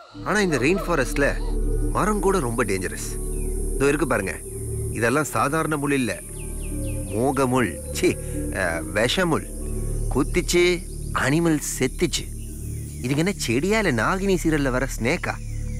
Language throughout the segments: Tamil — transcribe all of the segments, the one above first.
ஆனா இந்த ரெயின் ஃபாரஸ்ட்ல மரம் கூட ரொம்ப டேஞ்சரஸ் இதோ இருக்கு பாருங்க இதெல்லாம் சாதாரண முள் இல்ல மோகமுள் சி விஷமுள் குத்திச்சு அனிமல் செத்துச்சு இதுக்கு என்ன செடியா இல்ல நாகினி சீரியல்ல வர ஸ்னேக்கா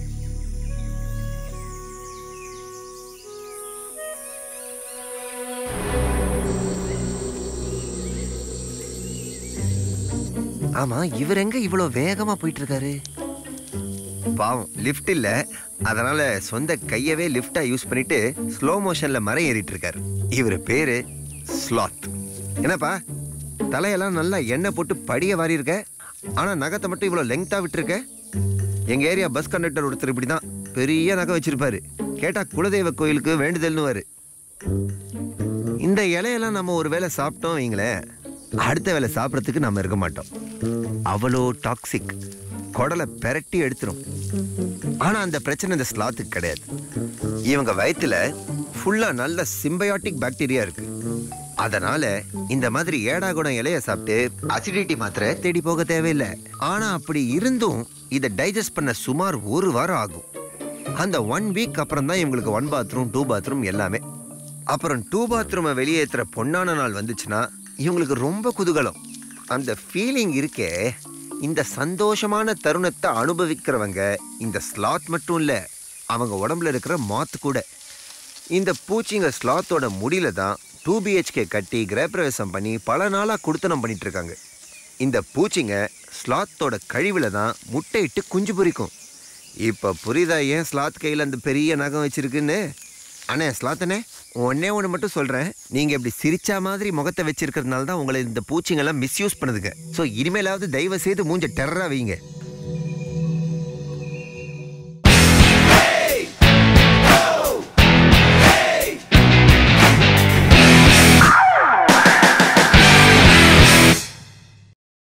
ஆமா இவர் எங்க இவ்வளவு வேகமா போயிட்டு இருக்காரு பாவம் லிஃப்ட் இல்ல அதனால சொந்த கையவே லிஃப்டா யூஸ் பண்ணிட்டு ஸ்லோ மோஷன்ல மரம் ஏறிட்டு இருக்காரு இவர் பேரு ஸ்லாத் என்னப்பா தலையெல்லாம் நல்லா எண்ணெய் போட்டு படிய வாரி இருக்க ஆனா நகத்தை மட்டும் இவ்வளவு லெங்தா விட்டுருக்க எங்க ஏரியா பஸ் கண்டக்டர் ஒருத்தர் இப்படிதான் பெரிய நகை வச்சிருப்பாரு கேட்டா குலதெய்வ கோயிலுக்கு வேண்டுதல்னுவாரு இந்த இலையெல்லாம் நம்ம ஒரு வேளை சாப்பிட்டோம் வைங்களேன் அடுத்த வேளை சாப்பிட்றதுக்கு நம்ம இருக்க மாட்டோம் அவ்வளோ டாக்ஸிக் குடலை பெரட்டி எடுத்துரும் ஆனா அந்த பிரச்சனை இந்த ஸ்லாத்துக்கு கிடையாது இவங்க வயித்துல ஃபுல்லா நல்ல சிம்பயாட்டிக் பாக்டீரியா இருக்கு அதனால இந்த மாதிரி ஏடாகுடம் இலைய சாப்பிட்டு அசிடிட்டி மாத்திரை தேடி போக தேவையில்லை ஆனா அப்படி இருந்தும் இதை டைஜஸ்ட் பண்ண சுமார் ஒரு வாரம் ஆகும் அந்த ஒன் வீக் அப்புறம் தான் இவங்களுக்கு ஒன் பாத்ரூம் டூ பாத்ரூம் எல்லாமே அப்புறம் டூ பாத்ரூமை வெளியேற்றுற பொன்னான நாள் வந்துச்சுன்னா இவங்களுக்கு ரொம்ப குதூகலம் அந்த ஃபீலிங் இருக்கே இந்த சந்தோஷமான தருணத்தை அனுபவிக்கிறவங்க இந்த ஸ்லாத் மட்டும் இல்லை அவங்க உடம்புல இருக்கிற மாத்து கூட இந்த பூச்சிங்க ஸ்லாத்தோட முடியில தான் டூ பிஹெச்கே கட்டி கிரகப்பிரவேசம் பண்ணி பல நாளாக குடுத்தனம் பண்ணிட்டு இருக்காங்க இந்த பூச்சிங்க ஸ்லாத்தோட கழிவுல தான் முட்டையிட்டு குஞ்சு பொரிக்கும் இப்போ புரியுதா ஏன் ஸ்லாத் கையில் அந்த பெரிய நகம் வச்சிருக்குன்னு அண்ணே ஸ்லாத்தனே ஒன்னே ஒன்று மட்டும் சொல்கிறேன் நீங்கள் இப்படி சிரிச்சா மாதிரி முகத்தை வச்சிருக்கிறதுனால தான் உங்களை இந்த பூச்சிங்கெல்லாம் மிஸ்யூஸ் பண்ணுதுங்க ஸோ இனிமேலாவது தயவு செய்து மூஞ்ச டெரரா வைங்க